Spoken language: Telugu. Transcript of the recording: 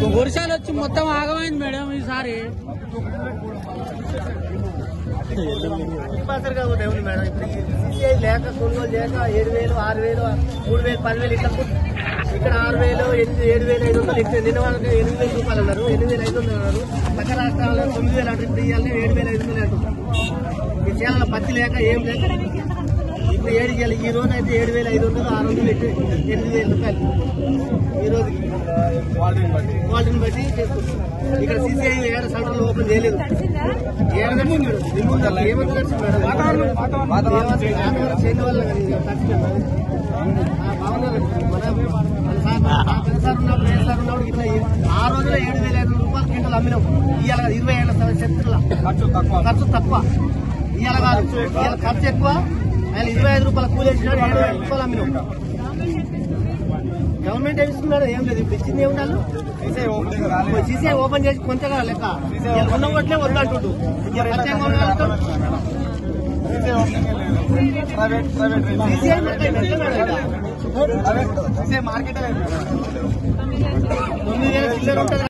వర్షాలు వచ్చి మొత్తం ఆగమైంది మేడం ఈసారి డిపాజిటర్ కాకపోతే ఉంది మేడం ఇప్పుడు సిసిఐ లేక కొనుగోలు చేయక ఏడు వేలు ఆరు వేలు మూడు వేలు పదివేలు ఇట్లా కు- ఇక్కడ ఆరు వేలు ఎనిమిది ఏడు వేలు ఐదు వందలు ఇక్కడ నిన్న వాళ్ళకి ఎనిమిది వేల రూపాయలు అన్నారు ఎనిమిది వేల ఐదు వందలు అన్నారు పక్క రాష్ట్రాల్లో తొమ్మిది వేలు అంటే ఇప్పుడు ఇవ్వాలి ఏడు వేల ఐదు వందలు అంటున్నారు ఈ చేయాల పత్తి లేక ఏం లేక ఇప్పుడు ఏడు ఇవ్వాలి ఈ రోజు అయితే ఏడు వేల ఐదు వందలు ఆరు వందలు ఎట్టి ఎనిమిది వేల రూపాయలు ఈ రోజుకి క్వాలిటీని బట్టి చేసుకుంటాం ఇక్కడ సీసీఐ ఏడు సెంటర్లు ఓపెన్ చేయలేదు ఏడు గంటలు మేడం నిమ్ముందల ఏమని కలిసి మేడం వాతావరణం వాతావరణం చేయడం వల్ల కానీ ఇక తగ్గింది మేడం. ఆ, బాగున్నారు మన మన సార్ మన పెద్ద సార్ ఉన్నప్పుడు ఏ సార్ ఉన్నప్పుడు ఇట్లా ఏ- ఆ రోజులో ఏడు వేల ఐదు రూపాయలు క్వింటల్ అమ్మినాం ఇవాళ ఇరవై ఏళ్ళ చరిత్రలో ఖర్చు తక్కువ ఖర్చు తక్కువ ఇవాళ కాదు ఇవాళ ఖర్చు ఎక్కువ ఆయన ఇరవై ఐదు రూపాయల కూలి వేసినాడు ఏడు వేల రూపాయలు అమ్మినాం గవర్నమెంట్ ఏమి ఇస్తున్నాడు ఏం లేదు ఇప్పుడు ఇచ్చింది ఏమి ఉండాలి సీసీఐ ఓపెన్ చేసి కొంచెం లెక్క ఇలా ఉన్న ఓట్లే వద్దంటుండు ఇక ప్రత్యేకంగా ఉన్న వాళ్ళతో సీసీఐ మరి ఎంత మేడం ఇక? తొమ్మిది వేల చిల్లర ఉంటుంది